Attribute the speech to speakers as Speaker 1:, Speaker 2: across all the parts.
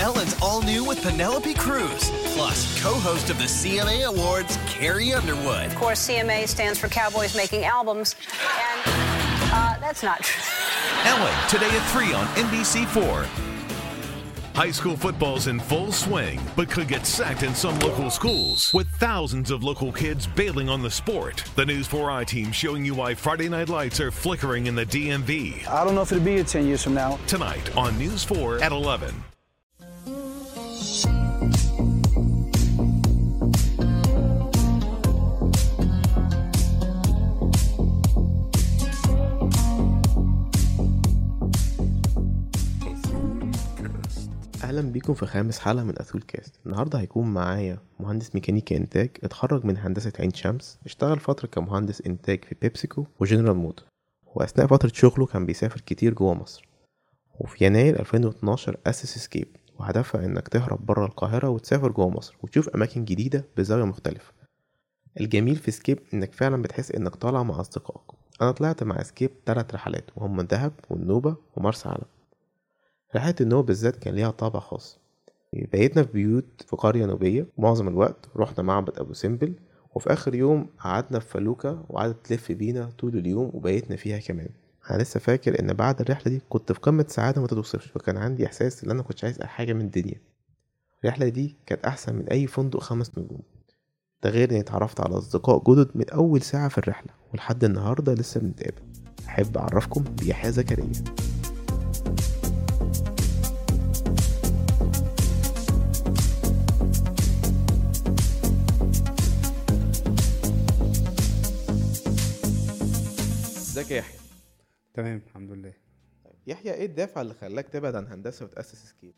Speaker 1: Ellen's all new with Penelope Cruz, plus co host of the CMA Awards, Carrie Underwood.
Speaker 2: Of course, CMA stands for Cowboys Making Albums, and uh, that's not true.
Speaker 3: Ellen, today at 3 on NBC4. High school football's in full swing, but could get sacked in some local schools, with thousands of local kids bailing on the sport. The News 4i team showing you why Friday night lights are flickering in the DMV.
Speaker 4: I don't know if it'll be here 10 years from now.
Speaker 3: Tonight on News 4 at 11.
Speaker 5: اهلا بيكم في خامس حلقه من اثول كاست النهارده هيكون معايا مهندس ميكانيكا انتاج اتخرج من هندسه عين شمس اشتغل فتره كمهندس انتاج في بيبسيكو وجنرال موتور واثناء فتره شغله كان بيسافر كتير جوه مصر وفي يناير 2012 اسس سكيب وهدفها انك تهرب بره القاهره وتسافر جوه مصر وتشوف اماكن جديده بزاويه مختلفه الجميل في سكيب انك فعلا بتحس انك طالع مع اصدقائك انا طلعت مع سكيب تلات رحلات وهم دهب والنوبه ومرسى علم رحلة النوبة بالذات كان ليها طابع خاص بيتنا في بيوت في قرية نوبية معظم الوقت رحنا معبد أبو سمبل وفي آخر يوم قعدنا في فلوكة وقعدت تلف بينا طول اليوم وبيتنا فيها كمان أنا لسه فاكر إن بعد الرحلة دي كنت في قمة سعادة ما تتوصفش وكان عندي إحساس إن أنا كنتش عايز أي حاجة من الدنيا الرحلة دي كانت أحسن من أي فندق خمس نجوم ده غير إني اتعرفت على أصدقاء جدد من أول ساعة في الرحلة ولحد النهاردة لسه بنتقابل أحب أعرفكم بيحيى زكريا ازيك يا يحيى
Speaker 6: تمام الحمد لله
Speaker 5: يحيى ايه الدافع اللي خلاك تبعد عن هندسه وتاسس سكيب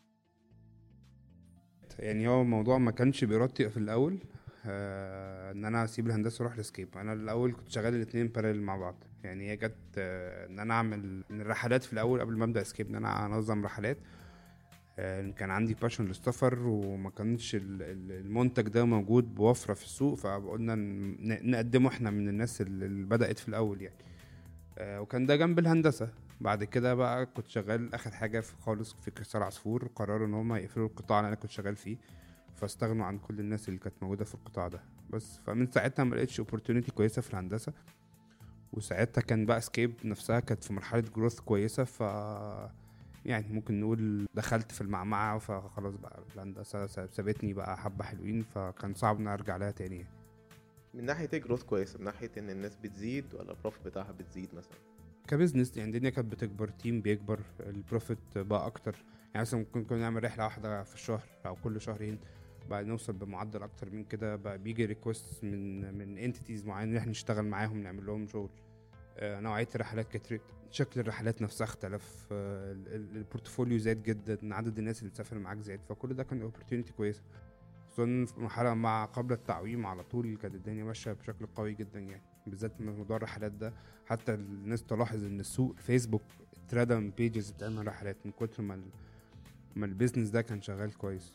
Speaker 6: يعني هو الموضوع ما كانش بإرادتي في الأول آه إن أنا أسيب الهندسة وأروح لسكيب أنا الأول كنت شغال الاتنين باراليل مع بعض يعني هي جت آه إن أنا أعمل من الرحلات في الأول قبل ما أبدأ سكيب إن أنا أنظم رحلات آه كان عندي باشن للسفر وما كانش ال- ال- المنتج ده موجود بوفرة في السوق فقلنا ن- نقدمه احنا من الناس اللي اللي بدأت في الأول يعني آه، وكان ده جنب الهندسة بعد كده بقى كنت شغال آخر حاجة في خالص في كريستال عصفور قرروا إن هما يقفلوا القطاع اللي أنا كنت شغال فيه فاستغنوا عن كل الناس اللي كانت موجودة في القطاع ده بس فمن ساعتها ما لقيتش opportunity كويسة في الهندسة وساعتها كان بقى سكيب نفسها كانت في مرحلة جروث كويسة ف يعني ممكن نقول دخلت في المعمعة فخلاص بقى الهندسة سابتني بقى حبة حلوين فكان صعب إن أنا أرجع لها تاني يعني.
Speaker 5: من ناحيه ايه جروث كويسه من ناحيه ان الناس بتزيد ولا البروفيت بتاعها بتزيد مثلا
Speaker 6: كبزنس يعني الدنيا كانت بتكبر تيم بيكبر البروفيت بقى اكتر يعني مثلا ممكن كنا نعمل رحله واحده في الشهر او كل شهرين بقى نوصل بمعدل اكتر من كده بقى بيجي ريكوست من من انتيتيز معينه ان احنا نشتغل معاهم نعمل لهم شغل آه، نوعيه الرحلات كترت شكل الرحلات نفسها اختلف آه، ال- ال- البورتفوليو زاد جدا عدد الناس اللي بتسافر معاك زاد فكل ده كان اوبورتيونيتي كويسه خصوصا في مرحله مع قبل التعويم على طول كانت الدنيا ماشيه بشكل قوي جدا يعني بالذات من موضوع الرحلات ده حتى الناس تلاحظ ان السوق فيسبوك اتردى من بيجز بتعمل رحلات من كتر ما ال- ما البيزنس ده كان شغال كويس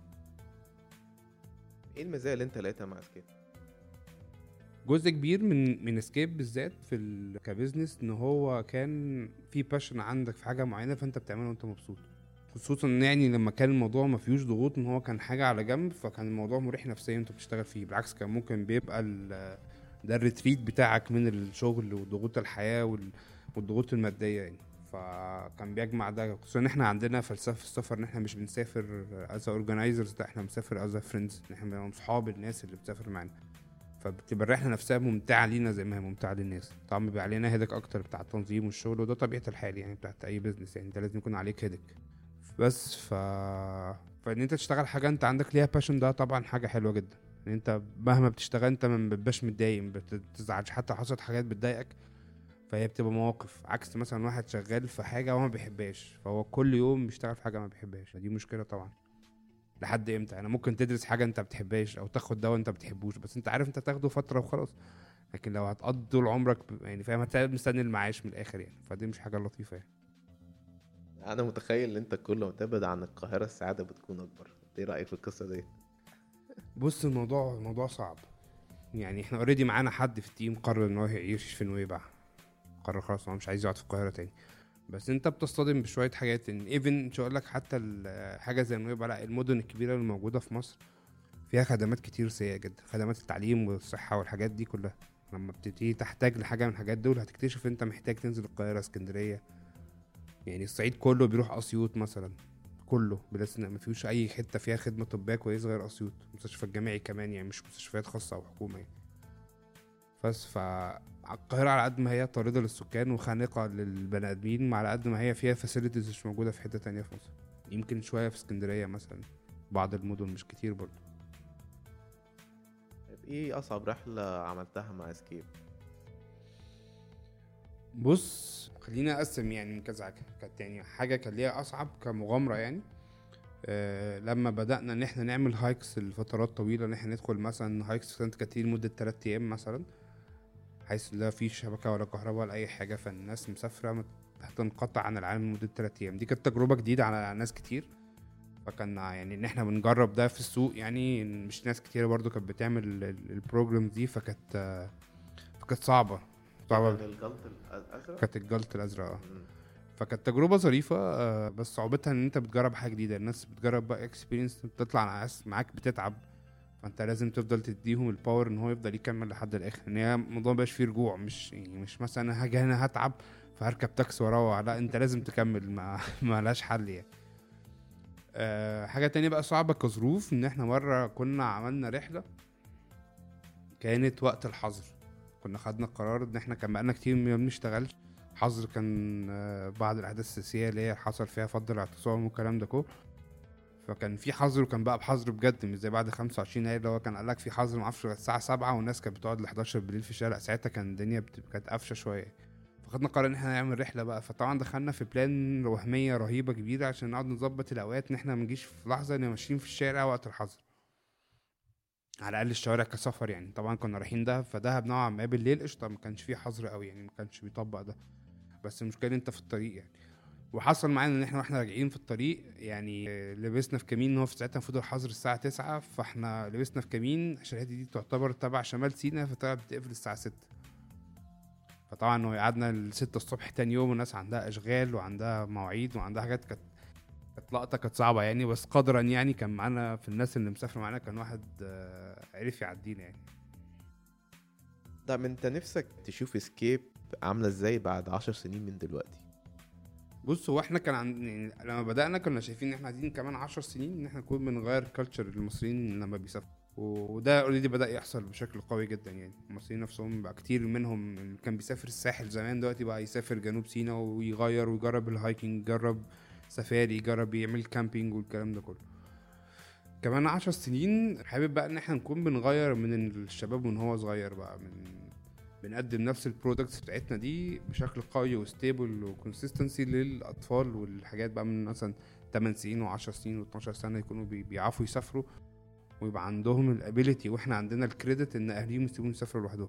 Speaker 5: ايه المزايا اللي انت لقيتها مع سكيب
Speaker 6: جزء كبير من من سكيب بالذات في ال- كبزنس ان هو كان في باشن عندك في حاجه معينه فانت بتعملها وانت مبسوط خصوصا إن يعني لما كان الموضوع ما فيهوش ضغوط ان هو كان حاجه على جنب فكان الموضوع مريح نفسيا انت بتشتغل فيه بالعكس كان ممكن بيبقى ال- ده الريتريت بتاعك من الشغل وضغوط الحياه وال- والضغوط الماديه يعني فكان بيجمع ده خصوصا ان احنا عندنا فلسفه في السفر ان احنا مش بنسافر از اورجنايزرز لا احنا بنسافر از فريندز ان احنا بنبقى صحاب الناس اللي بتسافر معانا فبتبقى الرحله نفسها ممتعه لينا زي ما هي ممتعه للناس طبعا بيبقى علينا هيدك اكتر بتاع التنظيم والشغل وده طبيعه الحال يعني بتاعت اي بزنس يعني انت لازم يكون عليك هيدك بس ف فان انت تشتغل حاجه انت عندك ليها باشن ده طبعا حاجه حلوه جدا ان انت مهما بتشتغل انت ما بتبقاش متضايق ما بتزعلش حتى حصلت حاجات بتضايقك فهي بتبقى مواقف عكس مثلا واحد شغال في حاجه هو ما بيحبهاش فهو كل يوم بيشتغل في حاجه ما بيحبهاش فدي مشكله طبعا لحد امتى انا ممكن تدرس حاجه انت بتحبهاش او تاخد دواء انت بتحبوش بس انت عارف انت تاخده فتره وخلاص لكن لو هتقضي طول عمرك ب- يعني فاهم هتلاقي مستني المعاش من الاخر يعني فدي مش حاجه لطيفه يعني
Speaker 5: انا متخيل ان انت كل ما تبعد عن القاهره السعاده بتكون اكبر ايه رايك في القصه دي
Speaker 6: بص الموضوع الموضوع صعب يعني احنا اوريدي معانا حد في التيم قرر ان هو يعيش في نويبع قرر خلاص هو مش عايز يقعد في القاهره تاني بس انت بتصطدم بشويه حاجات ان ايفن مش هقول لك حتى ال- حاجه زي ما يبقى لا المدن الكبيره اللي موجوده في مصر فيها خدمات كتير سيئه جدا خدمات التعليم والصحه والحاجات دي كلها لما بتبتدي تحتاج لحاجه من الحاجات دول هتكتشف انت محتاج تنزل القاهره اسكندريه يعني الصعيد كله بيروح اسيوط مثلا كله بلا استثناء ما فيهوش اي حته فيها خدمه طبيه كويسه غير اسيوط المستشفى الجامعي كمان يعني مش مستشفيات خاصه او حكومه يعني. بس فالقاهرة على قد ما هي طاردة للسكان وخانقة للبني آدمين على قد ما هي فيها فاسيلتيز مش موجودة في حتة تانية في مصر يمكن شوية في اسكندرية مثلا بعض المدن مش كتير برضه
Speaker 5: طيب ايه اصعب رحله عملتها مع اسكيب
Speaker 6: بص خلينا اقسم يعني من كذا حاجه كانت يعني حاجه كان ليها اصعب كمغامره يعني آه لما بدانا ان احنا نعمل هايكس لفترات طويله ان احنا ندخل مثلا هايكس في سانت كاترين لمده 3 ايام مثلا حيث لا في شبكه ولا كهرباء ولا اي حاجه فالناس مسافره مت- هتنقطع عن العالم لمده 3 ايام دي كانت تجربه جديده على ناس كتير فكان يعني ان احنا بنجرب ده في السوق يعني مش ناس كتيره برضو كانت بتعمل البروجرام دي فكانت آه، فكانت صعبه صعبه
Speaker 5: الجلط الازرق
Speaker 6: كانت الجلط الازرق اه
Speaker 5: مم.
Speaker 6: فكانت تجربه ظريفه آه، بس صعوبتها ان انت بتجرب حاجه جديده الناس بتجرب بقى اكسبيرينس بتطلع ناس معاك بتتعب فانت لازم تفضل تديهم الباور ان هو يفضل يكمل لحد الاخر ان هي الموضوع مبقاش فيه رجوع مش يعني مش مثلا انا هاجي هنا هتعب فهركب تاكسي واروح لا انت لازم تكمل ما ما لهاش حل يعني أه حاجه تانية بقى صعبه كظروف ان احنا مره كنا عملنا رحله كانت وقت الحظر كنا خدنا القرار ان احنا كان بقالنا كتير ما بنشتغلش حظر كان آه، بعض الاحداث السياسيه اللي هي حصل فيها فض الاعتصام والكلام ده كله فكان في حظر وكان بقى بحظر بجد مش زي بعد 25 يناير اللي هو كان قال لك في حظر معرفش لغاية الساعه 7 والناس كانت بتقعد ل 11 بالليل في الشارع ساعتها كان الدنيا بت- كانت قافشه شويه فخدنا قرار ان احنا نعمل رحله بقى فطبعا دخلنا في بلان وهميه رهيبه كبيره عشان نقعد نظبط الاوقات ان احنا ما نجيش في لحظه ان ماشيين في الشارع وقت الحظر على الاقل الشوارع كسفر يعني طبعا كنا رايحين دهب فدهب نوعا ما بالليل قشطه ما كانش فيه حظر قوي يعني ما كانش بيطبق ده بس المشكله إن انت في الطريق يعني وحصل معانا ان احنا واحنا راجعين في الطريق يعني آه، لبسنا في كمين ان هو في ساعتها المفروض الحظر الساعه 9 فاحنا لبسنا في كمين عشان الحته دي تعتبر تبع شمال سيناء فطلعت بتقفل الساعه 6 فطبعا هو قعدنا ل 6 الصبح تاني يوم والناس عندها اشغال وعندها مواعيد وعندها حاجات كانت كانت لقطه كانت صعبه يعني بس قدرا يعني كان معانا في الناس اللي مسافره معانا كان واحد آه، عرف يعدينا يعني
Speaker 5: طب انت نفسك تشوف اسكيب عامله ازاي بعد عشر سنين من دلوقتي
Speaker 6: بص هو احنا كان عند يعني لما بدأنا كنا شايفين ان احنا عايزين كمان عشر سنين ان احنا نكون بنغير كلتشر المصريين لما بيسافروا و- وده اوريدي بدأ يحصل بشكل قوي جدا يعني المصريين نفسهم بقى كتير منهم اللي كان بيسافر الساحل زمان دلوقتي بقى يسافر جنوب سيناء ويغير ويجرب الهايكنج يجرب سفاري يجرب يعمل كامبينج والكلام ده كله كمان عشر سنين حابب بقى ان احنا نكون بنغير من الشباب من هو صغير بقى من بنقدم نفس البرودكتس بتاعتنا دي بشكل قوي وستيبل وكونسيستنسي للاطفال والحاجات بقى من مثلا 8 سنين و10 سنين و12 سنه يكونوا بي- بيعرفوا يسافروا ويبقى عندهم الابيليتي واحنا عندنا الكريدت ان اهاليهم يسيبوهم يسافروا لوحدهم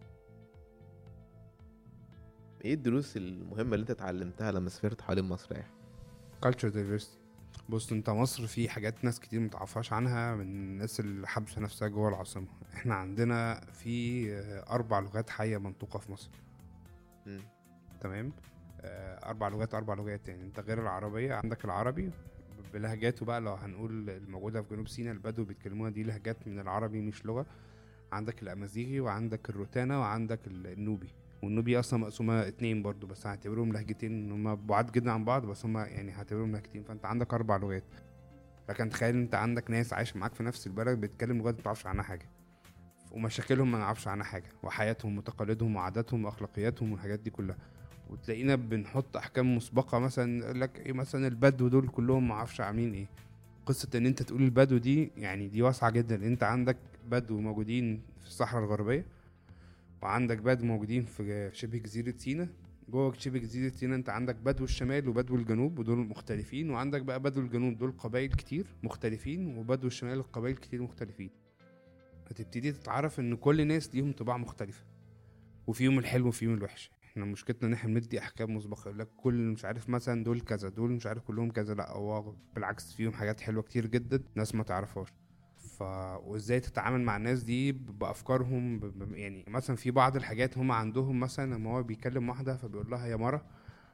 Speaker 5: ايه الدروس المهمه اللي انت اتعلمتها لما سافرت حوالين مصر يعني
Speaker 6: culture diversity بص انت مصر في حاجات ناس كتير متعرفهاش عنها من الناس اللي حابسه نفسها جوه العاصمه احنا عندنا في آه، اربع لغات حيه منطوقه في مصر
Speaker 5: مم.
Speaker 6: تمام آه، اربع لغات اربع لغات يعني انت غير العربيه عندك العربي بلهجاته بقى لو هنقول الموجوده في جنوب سيناء البدو بيتكلموها دي لهجات من العربي مش لغه عندك الامازيغي وعندك الروتانا وعندك ال- النوبي والنوبي اصلا مقسومه اتنين برضو بس هعتبرهم لهجتين هما بعاد جدا عن بعض بس هما يعني هعتبرهم لهجتين فانت عندك اربع لغات لكن تخيل انت عندك ناس عايشه معاك في نفس البلد بتتكلم لغات ما تعرفش عنها حاجه ومشاكلهم ما نعرفش عنها حاجه وحياتهم وتقاليدهم وعاداتهم واخلاقياتهم والحاجات دي كلها وتلاقينا بنحط احكام مسبقه مثلا يقول لك ايه مثلا البدو دول كلهم ما اعرفش عاملين ايه قصه ان انت تقول البدو دي يعني دي واسعه جدا انت عندك بدو موجودين في الصحراء الغربيه وعندك بدو موجودين في شبه جزيره سيناء جوه شبه جزيره سيناء انت عندك بدو الشمال وبدو الجنوب ودول مختلفين وعندك بقى بدو الجنوب دول قبائل كتير مختلفين وبدو الشمال قبائل كتير مختلفين هتبتدي تتعرف ان كل الناس ليهم طباع مختلفه وفيهم الحلو وفيهم الوحش احنا مشكلتنا ان احنا بندي احكام مسبقه يقول لك كل مش عارف مثلا دول كذا دول مش عارف كلهم كذا لا هو بالعكس فيهم حاجات حلوه كتير جدا ناس ما تعرفهاش ف وازاي تتعامل مع الناس دي ب- بافكارهم ب... ب... يعني مثلا في بعض الحاجات هم عندهم مثلا لما هو بيكلم واحده فبيقول لها يا مره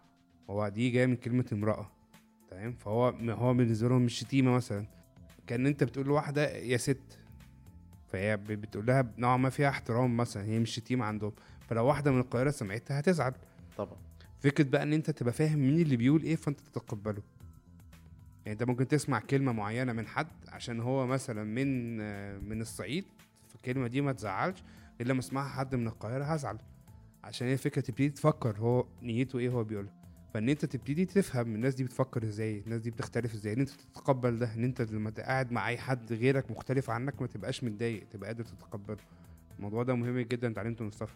Speaker 6: هو دي جايه من كلمه امراه تمام فهو هو بالنسبه لهم مش شتيمه مثلا كان انت بتقول لواحده يا ست فهي ب- بتقول لها نوعا ما فيها احترام مثلا هي مش شتيمه عندهم فلو واحده من القاهره سمعتها هتزعل
Speaker 5: طبعا
Speaker 6: فكره بقى ان انت تبقى فاهم مين اللي بيقول ايه فانت تتقبله يعني انت ممكن تسمع كلمه معينه من حد عشان هو مثلا من آه، من الصعيد فالكلمه دي ما تزعلش غير لما اسمعها حد من القاهره هزعل عشان هي الفكره تبتدي تفكر هو نيته ايه هو بيقولها فان انت تبتدي تفهم الناس دي بتفكر ازاي الناس دي بتختلف ازاي ان انت تتقبل ده ان انت لما تبقى قاعد مع اي حد غيرك مختلف عنك ما تبقاش متضايق تبقى قادر تتقبله الموضوع ده مهم جدا اتعلمته من السفر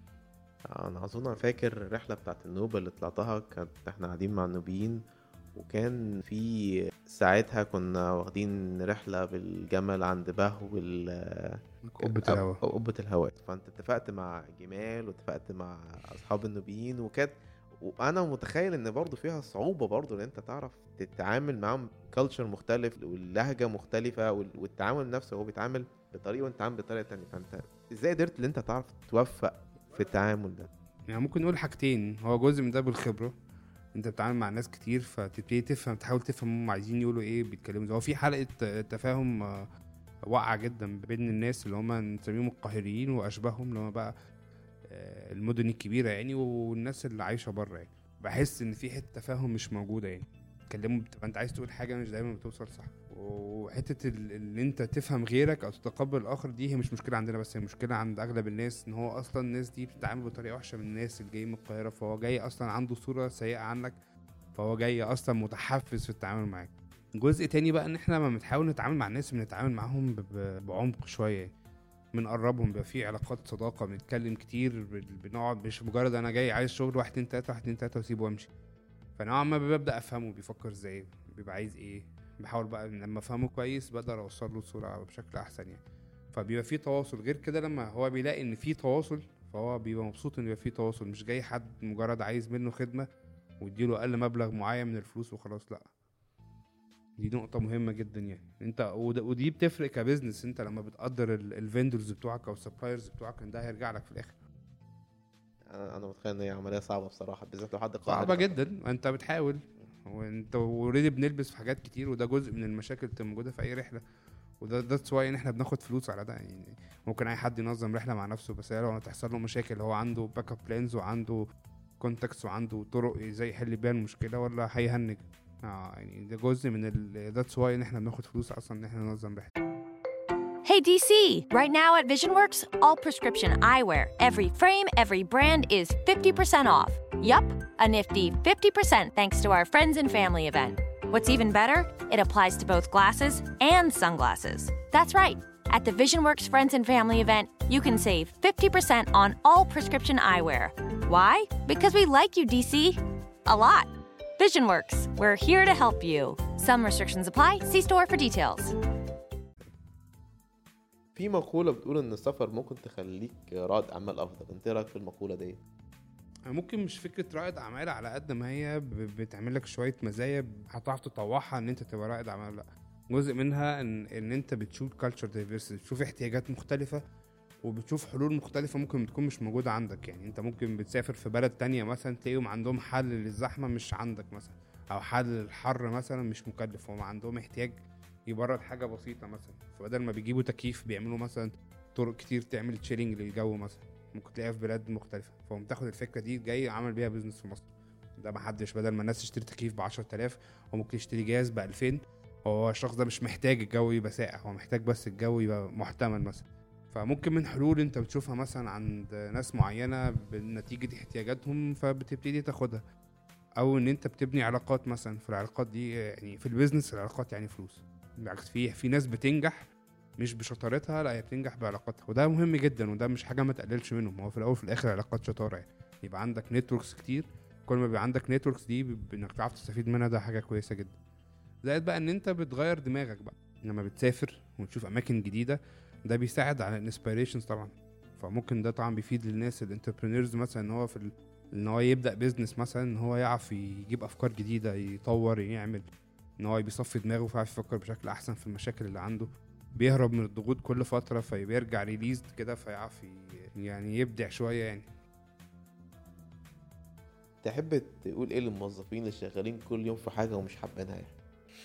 Speaker 5: انا اظن انا فاكر الرحله بتاعت النوبه اللي طلعتها كانت احنا قاعدين مع النوبيين وكان في ساعتها كنا واخدين رحله بالجمل عند بهو وال
Speaker 6: قبة
Speaker 5: أو-
Speaker 6: الهوا
Speaker 5: أو قبة الهواء فانت اتفقت مع جمال واتفقت مع اصحاب النوبيين وكانت وانا متخيل ان برضه فيها صعوبه برضه ان انت تعرف تتعامل معاهم كلتشر مختلف واللهجه مختلفه وال- والتعامل نفسه هو بيتعامل بطريقه وانت عامل بطريقه تانية فانت ازاي قدرت ان انت تعرف توفق في التعامل ده
Speaker 6: يعني ممكن نقول حاجتين هو جزء من ده بالخبره انت بتتعامل مع ناس كتير فتبتدي تفهم تحاول تفهم هم عايزين يقولوا ايه بيتكلموا ازاي هو في حلقه آه، تفاهم آه، واقعه جدا بين الناس اللي هم نسميهم القاهريين واشباههم اللي هم بقى آه، المدن الكبيره يعني والناس اللي عايشه بره يعني بحس ان في حته تفاهم مش موجوده يعني تكلموا بتبقى انت عايز تقول حاجه مش دايما بتوصل صح وحته ال- ان انت تفهم غيرك او تتقبل الاخر دي هي مش مشكله عندنا بس هي مشكله عند اغلب الناس ان هو اصلا الناس دي بتتعامل بطريقه وحشه من الناس اللي جايين من القاهره فهو جاي اصلا عنده صوره سيئه عنك فهو جاي اصلا متحفز في التعامل معاك جزء تاني بقى ان احنا لما بنحاول نتعامل مع الناس بنتعامل معاهم ب- ب- بعمق شويه بنقربهم بيبقى في علاقات صداقه بنتكلم كتير بن- بنقعد مش مجرد انا جاي عايز شغل واحد اتنين تلاته واحد اتنين تلاته واسيبه وامشي فنوعا ما ببدا افهمه بيفكر ازاي بيبقى عايز ايه بحاول بقى إن لما افهمه كويس بقدر اوصل له الصوره بشكل احسن يعني فبيبقى في تواصل غير كده لما هو بيلاقي ان في تواصل فهو بيبقى مبسوط ان يبقى في تواصل مش جاي حد مجرد عايز منه خدمه ويديله اقل مبلغ معين من الفلوس وخلاص لا دي نقطة مهمة جدا يعني انت وده- ودي بتفرق كبزنس انت لما بتقدر الفندرز بتوعك او السبلايرز بتوعك ان ده هيرجع لك في الاخر
Speaker 5: انا انا متخيل ان هي عمليه صعبه بصراحه بالذات لو حد قاعد
Speaker 6: صعبة جدا انت بتحاول وانت اوريدي بنلبس في حاجات كتير وده جزء من المشاكل اللي بتبقى موجودة في اي رحلة وده ذاتس واي ان احنا بناخد فلوس على ده يعني ممكن اي حد ينظم رحلة مع نفسه بس هي لو تحصل له مشاكل هو عنده باك اب بلانز وعنده كونتاكتس وعنده طرق ازاي يحل بيها المشكلة ولا هيهنج اه يعني ده جزء من ال ذاتس واي ان احنا بناخد فلوس اصلا ان احنا ننظم رحلة
Speaker 7: Hey DC! Right now at VisionWorks, all prescription eyewear, every frame, every brand is 50% off. Yup, a nifty 50% thanks to our friends and family event. What's even better, it applies to both glasses and sunglasses. That's right. At the VisionWorks Friends and Family event, you can save 50% on all prescription eyewear. Why? Because we like you, DC. A lot. VisionWorks, we're here to help you. Some restrictions apply. See store for details.
Speaker 5: في مقوله بتقول ان السفر ممكن تخليك رائد اعمال افضل انت إيه رايك في المقوله دي
Speaker 6: ممكن مش فكره رائد اعمال على قد ما هي ب- بتعمل لك شويه مزايا هتعرف تطوعها ان انت تبقى رائد اعمال لا جزء منها ان ان انت بتشوف كالتشر دايفرسيتي بتشوف احتياجات مختلفه وبتشوف حلول مختلفه ممكن تكون مش موجوده عندك يعني انت ممكن بتسافر في بلد تانية مثلا تلاقيهم عندهم حل للزحمه مش عندك مثلا او حل للحر مثلا مش مكلف هم عندهم احتياج يبرد حاجه بسيطه مثلا فبدل ما بيجيبوا تكييف بيعملوا مثلا طرق كتير تعمل تشيلنج للجو مثلا ممكن تلاقيها في بلاد مختلفه فهم تاخد الفكره دي جاي عمل بيها بيزنس في مصر ده ما حدش بدل ما الناس تشتري تكييف ب 10000 هو ممكن يشتري جهاز ب 2000 هو الشخص ده مش محتاج الجو يبقى ساقع هو محتاج بس الجو يبقى محتمل مثلا فممكن من حلول انت بتشوفها مثلا عند ناس معينه بنتيجه احتياجاتهم فبتبتدي تاخدها او ان انت بتبني علاقات مثلا في العلاقات دي يعني في البيزنس العلاقات يعني فلوس بالعكس في في ناس بتنجح مش بشطارتها لا هي بتنجح بعلاقاتها وده مهم جدا وده مش حاجه ما تقللش منهم هو في الاول وفي الاخر علاقات شطاره يعني يبقى عندك نتوركس كتير كل ما بيبقى عندك نتوركس دي ب- انك تعرف تستفيد منها ده حاجه كويسه جدا زائد بقى ان انت بتغير دماغك بقى لما بتسافر وتشوف اماكن جديده ده بيساعد على الانسبيريشنز طبعا فممكن ده طبعا بيفيد للناس الانتربرينورز مثلا ان هو في ال... ان هو يبدا بيزنس مثلا ان هو يعرف يجيب افكار جديده يطور يعمل ان هو بيصفي دماغه فيعرف يفكر بشكل احسن في المشاكل اللي عنده بيهرب من الضغوط كل فتره فبيرجع ريليزد كده فيعرف ي- يعني يبدع شويه يعني
Speaker 5: تحب تقول ايه للموظفين اللي شغالين كل يوم في حاجه ومش حابينها يعني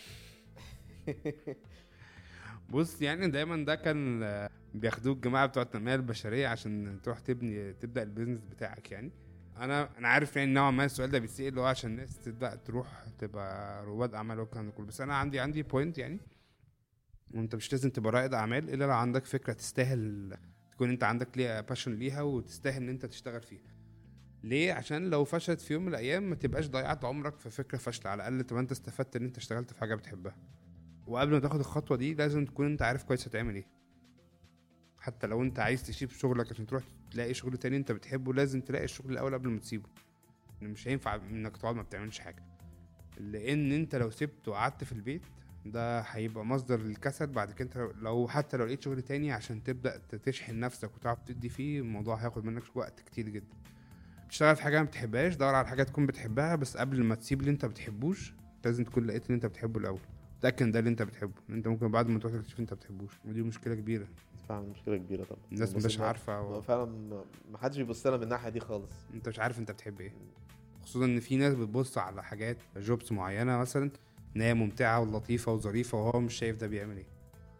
Speaker 6: بص يعني دايما ده كان آه، بياخدوه الجماعه بتوع التنميه البشريه عشان تروح تبني تبدا البيزنس بتاعك يعني انا انا عارف يعني نوعا ما السؤال ده بيتسال اللي هو عشان الناس تبدا تروح تبقى رواد اعمال والكلام ده كله بس انا عندي عندي بوينت يعني وانت مش لازم تبقى رائد اعمال الا لو عندك فكره تستاهل تكون انت عندك ليها باشن ليها وتستاهل ان انت تشتغل فيها ليه عشان لو فشلت في يوم من الايام ما تبقاش ضيعت عمرك في فكره فاشله على الاقل تبقى انت استفدت ان انت اشتغلت في حاجه بتحبها وقبل ما تاخد الخطوه دي لازم تكون انت عارف كويس هتعمل ايه حتى لو انت عايز تسيب شغلك عشان تروح تلاقي شغل تاني انت بتحبه لازم تلاقي الشغل الاول قبل ما تسيبه إن مش هينفع انك تقعد ما بتعملش حاجه لان انت لو سبت وقعدت في البيت ده هيبقى مصدر للكسل بعد كده انت لو حتى لو لقيت شغل تاني عشان تبدا تشحن نفسك وتعرف تدي فيه الموضوع هياخد منك وقت كتير جدا تشتغل في حاجه ما بتحبهاش دور على حاجه تكون بتحبها بس قبل ما تسيب اللي انت بتحبوش لازم تكون لقيت اللي انت بتحبه الاول تاكد ان ده اللي انت بتحبه انت ممكن بعد ما تروح تكتشف انت بتحبوش ودي مشكله كبيره
Speaker 5: فعلا مشكله كبيره طبعا
Speaker 6: الناس
Speaker 5: بس
Speaker 6: مش
Speaker 5: ما-
Speaker 6: عارفه
Speaker 5: ما
Speaker 6: و...
Speaker 5: فعلا ما- ما حدش بيبص لنا من الناحيه دي خالص
Speaker 6: انت مش عارف انت بتحب ايه خصوصا ان في ناس بتبص على حاجات جوبس معينه مثلا ان هي ممتعه ولطيفه وظريفه وهو مش شايف ده بيعمل ايه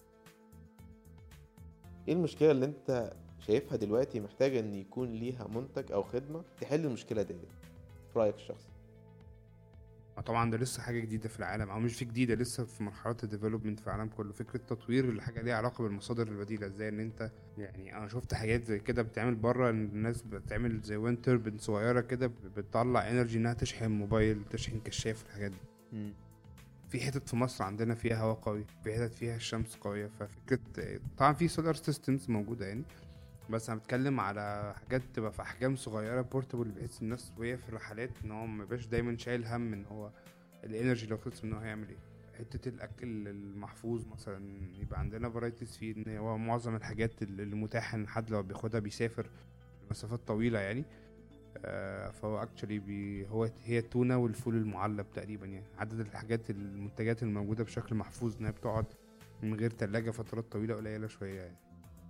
Speaker 5: ايه المشكله اللي انت شايفها دلوقتي محتاجه ان يكون ليها منتج او خدمه تحل المشكله دي في رايك الشخصي
Speaker 6: طبعا ده لسه حاجه جديده في العالم او مش في جديده لسه في مرحله الديفلوبمنت في العالم كله فكره تطوير الحاجه ليها علاقه بالمصادر البديله ازاي ان انت يعني انا شفت حاجات زي كده بتتعمل بره ان الناس بتعمل زي ويند توربين صغيره كده بتطلع انرجي انها تشحن موبايل تشحن كشاف الحاجات دي في حتت في مصر عندنا فيها هواء قوي في حتت فيها الشمس قويه ففكره طبعا في سولار سيستمز موجوده يعني بس انا بتكلم على حاجات تبقى في احجام صغيره بورتبل بحيث الناس وهي في الرحلات ان هو مبقاش دايما شايل هم ان هو الانرجي لو خلص منه هيعمل ايه حته الاكل المحفوظ مثلا يبقى عندنا فرايتيز فيه ان هو معظم الحاجات اللي متاحه ان حد لو بياخدها بيسافر مسافات طويله يعني آه، فهو اكشولي بي هو هي التونه والفول المعلب تقريبا يعني عدد الحاجات المنتجات الموجوده بشكل محفوظ انها بتقعد من غير تلاجة فترات طويله قليله شويه يعني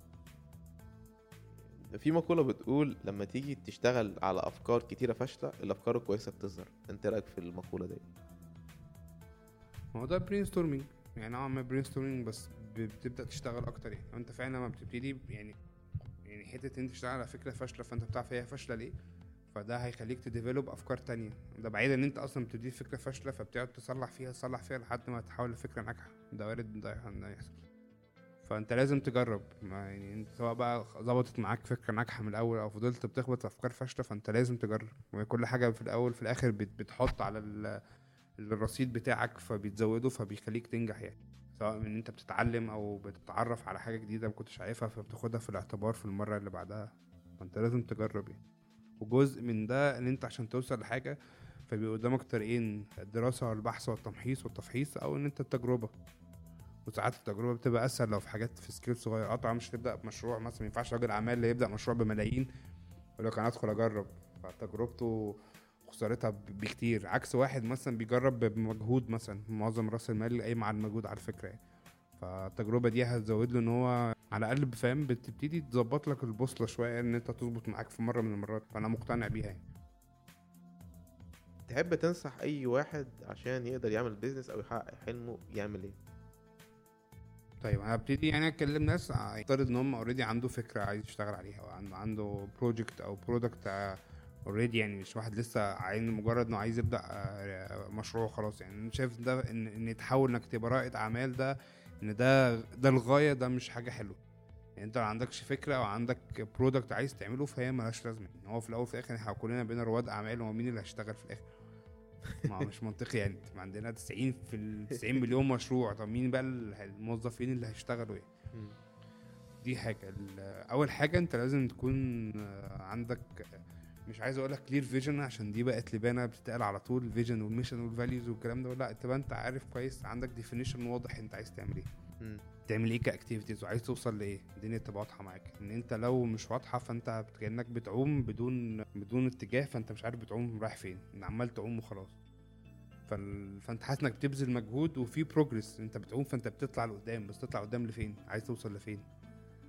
Speaker 5: في مقولة بتقول لما تيجي تشتغل على أفكار كتيرة فاشلة الأفكار الكويسة بتظهر أنت إيه رأيك في المقولة دي؟
Speaker 6: ما هو ده برين ستورمينج يعني نوعا ما برين ستورمينج بس ب- بتبدا تشتغل اكتر يعني انت فعلا لما بتبتدي يعني يعني حته ان انت تشتغل على فكره فاشله فانت بتعرف هي فاشله ليه فده هيخليك تديفلوب افكار تانية ده بعيدا ان انت اصلا بتبتدي فكره فاشله فبتقعد تصلح فيها تصلح فيها لحد ما تحول لفكره ناجحه ده وارد ده ده يحصل فانت لازم تجرب ما يعني انت سواء بقى ظبطت معاك فكره ناجحه من الاول او فضلت بتخبط في افكار فاشله فانت لازم تجرب وكل حاجه في الاول في الاخر بت- بتحط على ال- الرصيد بتاعك فبيتزوده فبيخليك تنجح يعني سواء من ان انت بتتعلم او بتتعرف على حاجه جديده ما كنتش عارفها فبتاخدها في الاعتبار في المره اللي بعدها فانت لازم تجرب يعني وجزء من ده ان انت عشان توصل لحاجه فبيبقى قدامك طريقين الدراسه والبحث والتمحيص والتفحيص او ان انت التجربه وساعات التجربه بتبقى اسهل لو في حاجات في سكيل صغير قطع مش تبدا بمشروع مثلا ما ينفعش راجل اعمال اللي يبدا مشروع بملايين يقول لك انا ادخل اجرب فتجربته خسارتها ب- بكتير عكس واحد مثلا بيجرب بمجهود مثلا معظم راس المال قايم على المجهود على فكره يعني فالتجربه دي هتزود له ان هو على الاقل بفهم بتبتدي تظبط لك البوصله شويه ان انت تظبط معاك في مره من المرات فانا مقتنع بيها يعني.
Speaker 5: تحب تنصح أي واحد عشان يقدر يعمل بيزنس أو يحقق حلمه يعمل إيه؟
Speaker 6: طيب هبتدي يعني اكلم ناس يفترض ان هم اوريدي عنده فكره عايز يشتغل عليها او عنده عنده بروجكت او برودكت اوريدي يعني مش واحد لسه عايز مجرد انه عايز يبدا آه، مشروع خلاص يعني انا شايف ده ان ان يتحول انك تبقى رائد اعمال ده ان ده ده الغايه ده مش حاجه حلوه يعني انت ما عندكش فكره او عندك برودكت عايز تعمله فهي ملهاش لازمه يعني هو في الاول وفي الاخر احنا كلنا بين رواد اعمال هو مين اللي هيشتغل في الاخر ما هو مش منطقي يعني ما عندنا 90 في ال 90 مليون مشروع طب مين بقى ال- الموظفين اللي هيشتغلوا يعني دي حاجه ال- اول حاجه انت لازم تكون آه، عندك آه، مش عايز اقول لك كلير فيجن عشان دي بقت لبانه بتتقال على طول الفيجن والميشن والفاليوز والكلام ده لا تبقى انت عارف كويس عندك ديفينيشن واضح انت عايز تعمل ايه
Speaker 5: مم.
Speaker 6: تعمل ايه كاكتيفيتيز وعايز توصل لايه الدنيا تبقى واضحه معاك ان انت لو مش واضحه فانت كانك بتعوم بدون بدون اتجاه فانت مش عارف بتعوم رايح فين ان عمال تعوم وخلاص فال... فانت حاسس انك بتبذل مجهود وفي بروجرس انت بتعوم فانت بتطلع لقدام بس تطلع قدام لفين عايز توصل لفين ف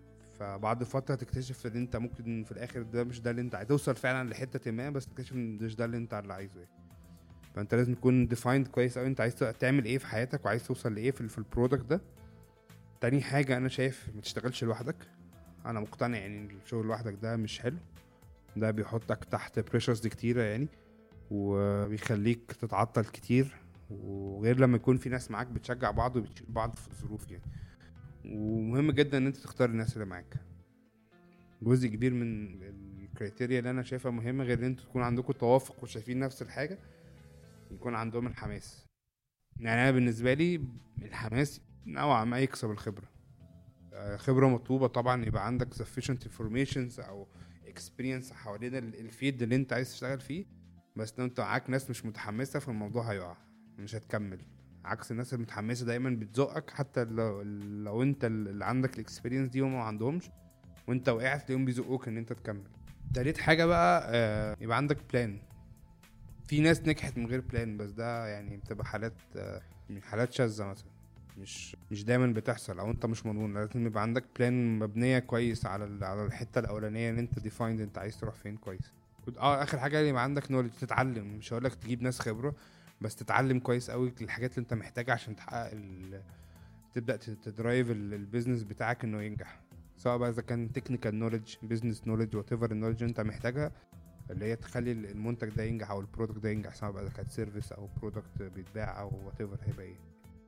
Speaker 6: فبعد فتره تكتشف ان انت ممكن في الاخر ده مش ده اللي انت عايز توصل فعلا لحته ما بس تكتشف ان مش ده اللي انت اللي عايزه يعني. فانت لازم تكون ديفايند كويس قوي انت عايز تعمل ايه في حياتك وعايز توصل لايه في, في البرودكت ده تاني حاجه انا شايف ما تشتغلش لوحدك انا مقتنع يعني ان الشغل لوحدك ده مش حلو ده بيحطك تحت بريشرز كتيره يعني وبيخليك تتعطل كتير وغير لما يكون في ناس معاك بتشجع بعض وبتشيل بعض في الظروف يعني ومهم جدا ان انت تختار الناس اللي معاك جزء كبير من الكريتيريا اللي انا شايفها مهمه غير ان انتوا تكون عندكم توافق وشايفين نفس الحاجه يكون عندهم الحماس يعني انا بالنسبه لي الحماس نوعا ما يكسب الخبره آه، خبره مطلوبه طبعا يبقى عندك sufficient information او experience حوالين الفيد اللي انت عايز تشتغل فيه بس لو انت معاك ناس مش متحمسه فالموضوع هيقع مش هتكمل عكس الناس المتحمسه دايما بتزقك حتى لو لو انت اللي عندك الاكسبيرينس دي هم ما عندهمش وانت وقعت تلاقيهم بيزقوك ان انت تكمل تالت حاجه بقى آه يبقى عندك بلان في ناس نجحت من غير بلان بس ده يعني بتبقى حالات آه حالات شاذه مثلا مش مش دايما بتحصل او انت مش مضمون لازم يبقى عندك بلان مبنيه كويس على على الحته الاولانيه ان انت ديفايند انت عايز تروح فين كويس اه اخر حاجه يبقى عندك نولج تتعلم مش هقول لك تجيب ناس خبره بس تتعلم كويس قوي الحاجات اللي انت محتاجها عشان تحقق تبدا تدرايف البيزنس بتاعك انه ينجح سواء بقى اذا كان تكنيكال نولج بزنس نولج وات ايفر النولج انت محتاجها اللي هي تخلي المنتج ده ينجح او البرودكت ده ينجح سواء بقى اذا كانت سيرفيس او برودكت بيتباع او وات ايفر هيبقى ايه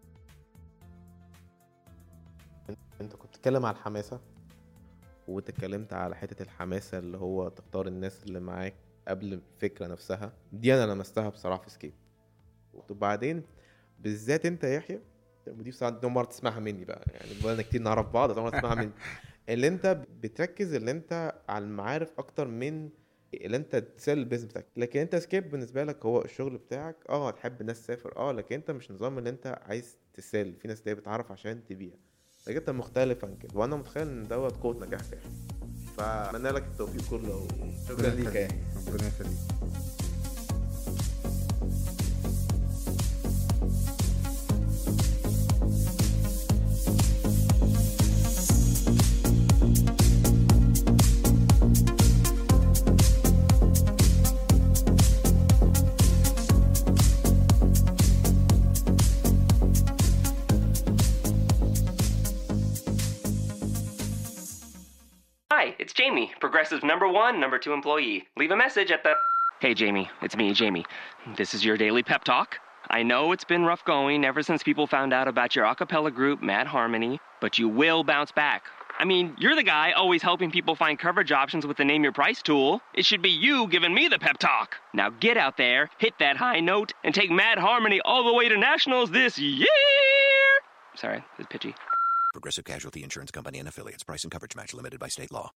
Speaker 5: انت كنت بتتكلم على الحماسه واتكلمت على حته الحماسه اللي هو تختار الناس اللي معاك قبل الفكره نفسها دي انا لمستها بصراحه في سكيب وبعدين بالذات انت يا يحيى ودي بصراحه دي مره تسمعها مني بقى يعني بقالنا كتير نعرف بعض بس تسمعها مني اللي انت بتركز اللي انت على المعارف اكتر من اللي انت تسال البيزنس بتاعك لكن انت سكيب بالنسبه لك هو الشغل بتاعك اه هتحب الناس تسافر اه لكن انت مش نظام اللي انت عايز تسال في ناس اللي بتعرف عشان تبيع لكن انت مختلف عن كده وانا متخيل ان دوت قوه نجاحك يعني فاتمنى لك التوفيق كله
Speaker 6: شكرا ليك يا ربنا يخليك
Speaker 8: Hi, it's Jamie, Progressive number one, number two employee. Leave a message at the. Hey, Jamie, it's me, Jamie. This is your daily pep talk. I know it's been rough going ever since people found out about your a cappella group, Mad Harmony, but you will bounce back. I mean, you're the guy always helping people find coverage options with the Name Your Price tool. It should be you giving me the pep talk. Now get out there, hit that high note, and take Mad Harmony all the way to nationals this year. Sorry, it's pitchy.
Speaker 9: Progressive Casualty Insurance Company and affiliates. Price and coverage match limited by state law.